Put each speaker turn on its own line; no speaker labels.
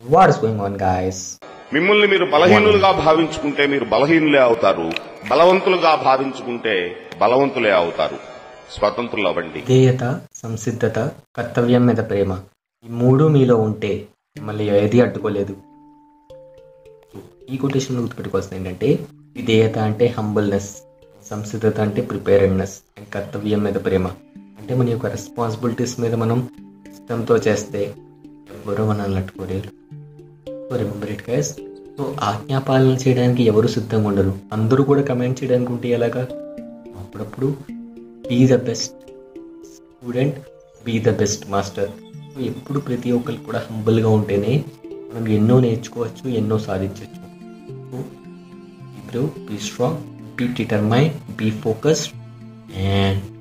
what is going on guys
మిమ్మల్ని మీరు బలహీనులుగా భావించుకుంటే మీరు బలహీనులే అవుతారు బలవంతులుగా భావించుకుంటే బలవంతులే అవుతారు స్వతంత్రులు అవ్వండి
విధేయత సంసిద్ధత కర్తవ్యం మీద ప్రేమ ఈ మూడు మీలో ఉంటే మిమ్మల్ని ఏది అడ్డుకోలేదు ఈ కొటేషన్ గుర్తుపెట్టుకోవాల్సింది ఏంటంటే విధేయత అంటే హంబుల్నెస్ సంసిద్ధత అంటే ప్రిపేర్డ్నెస్ అండ్ కర్తవ్యం మీద ప్రేమ అంటే మన యొక్క రెస్పాన్సిబిలిటీస్ మీద మనం ఇష్టంతో చేస్తే ఎవరు మనల్ని అట్టుకోలేరు so remember it guys so ఆజ్ఞాపాలన చేయడానికి ఎవరు సిద్ధంగా ఉండరు అందరూ కూడా కమెంట్ చేయడానికి ఉంటే ఎలాగా అప్పుడప్పుడు be the best student be the best master so ఎప్పుడు ప్రతి ఒక్కరికి కూడా హంబుల్గా ఉంటేనే మనం ఎన్నో నేర్చుకోవచ్చు ఎన్నో సాధించవచ్చు so be bro be strong be determined be focused and